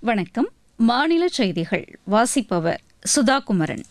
வணக்கம் மாநில செய்திகள் வாசிப்பவர் சுதா குமரன்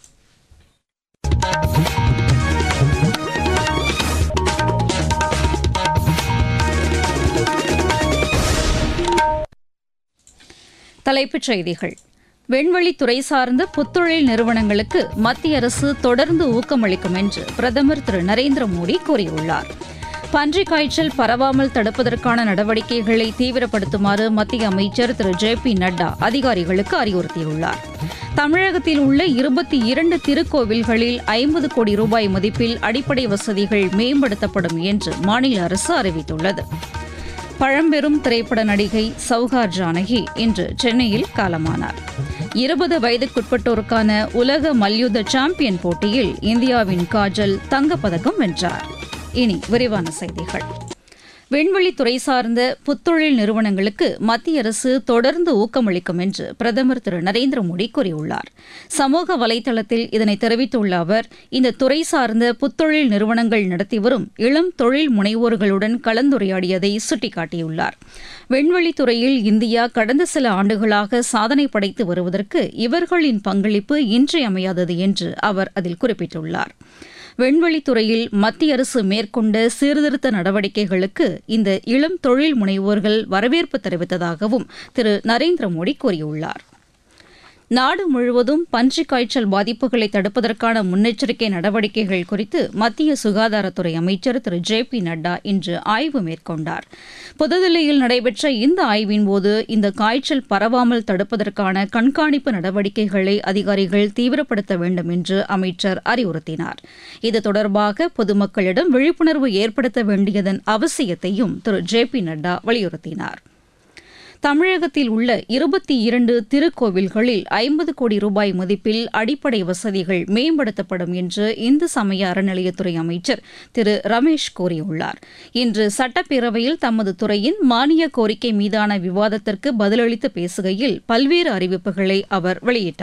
தலைப்புச் செய்திகள் விண்வெளித்துறை சார்ந்த புத்தொழில் நிறுவனங்களுக்கு மத்திய அரசு தொடர்ந்து ஊக்கமளிக்கும் என்று பிரதமர் திரு நரேந்திர மோடி கூறியுள்ளார் பன்றிக் காய்ச்சல் பரவாமல் தடுப்பதற்கான நடவடிக்கைகளை தீவிரப்படுத்துமாறு மத்திய அமைச்சர் திரு ஜே பி நட்டா அதிகாரிகளுக்கு அறிவுறுத்தியுள்ளார் தமிழகத்தில் உள்ள இருபத்தி இரண்டு திருக்கோவில்களில் ஐம்பது கோடி ரூபாய் மதிப்பில் அடிப்படை வசதிகள் மேம்படுத்தப்படும் என்று மாநில அரசு அறிவித்துள்ளது பழம்பெரும் திரைப்பட நடிகை சௌகார் ஜானகி இன்று சென்னையில் காலமானார் இருபது வயதுக்குட்பட்டோருக்கான உலக மல்யுத்த சாம்பியன் போட்டியில் இந்தியாவின் காஜல் தங்கப்பதக்கம் வென்றார் இனி விரிவான செய்திகள் விண்வெளித்துறை சார்ந்த புத்தொழில் நிறுவனங்களுக்கு மத்திய அரசு தொடர்ந்து ஊக்கமளிக்கும் என்று பிரதமர் திரு நரேந்திர மோடி கூறியுள்ளார் சமூக வலைதளத்தில் இதனை தெரிவித்துள்ள அவர் இந்த துறை சார்ந்த புத்தொழில் நிறுவனங்கள் நடத்தி வரும் இளம் தொழில் முனைவோர்களுடன் கலந்துரையாடியதை சுட்டிக்காட்டியுள்ளார் விண்வெளித்துறையில் இந்தியா கடந்த சில ஆண்டுகளாக சாதனை படைத்து வருவதற்கு இவர்களின் பங்களிப்பு இன்றியமையாதது என்று அவர் அதில் குறிப்பிட்டுள்ளார் விண்வெளித்துறையில் மத்திய அரசு மேற்கொண்ட சீர்திருத்த நடவடிக்கைகளுக்கு இந்த இளம் தொழில் முனைவோர்கள் வரவேற்பு தெரிவித்ததாகவும் திரு நரேந்திர மோடி கூறியுள்ளார் நாடு முழுவதும் பன்றிக் காய்ச்சல் பாதிப்புகளை தடுப்பதற்கான முன்னெச்சரிக்கை நடவடிக்கைகள் குறித்து மத்திய சுகாதாரத்துறை அமைச்சர் திரு ஜே பி நட்டா இன்று ஆய்வு மேற்கொண்டார் புதுதில்லியில் நடைபெற்ற இந்த ஆய்வின் போது இந்த காய்ச்சல் பரவாமல் தடுப்பதற்கான கண்காணிப்பு நடவடிக்கைகளை அதிகாரிகள் தீவிரப்படுத்த வேண்டும் என்று அமைச்சர் அறிவுறுத்தினார் இது தொடர்பாக பொதுமக்களிடம் விழிப்புணர்வு ஏற்படுத்த வேண்டியதன் அவசியத்தையும் திரு ஜே பி நட்டா வலியுறுத்தினார் தமிழகத்தில் உள்ள இருபத்தி இரண்டு திருக்கோவில்களில் ஐம்பது கோடி ரூபாய் மதிப்பில் அடிப்படை வசதிகள் மேம்படுத்தப்படும் என்று இந்து சமய அறநிலையத்துறை அமைச்சர் திரு ரமேஷ் கூறியுள்ளார் இன்று சட்டப்பேரவையில் தமது துறையின் மானிய கோரிக்கை மீதான விவாதத்திற்கு பதிலளித்து பேசுகையில் பல்வேறு அறிவிப்புகளை அவர் வெளியிட்டார்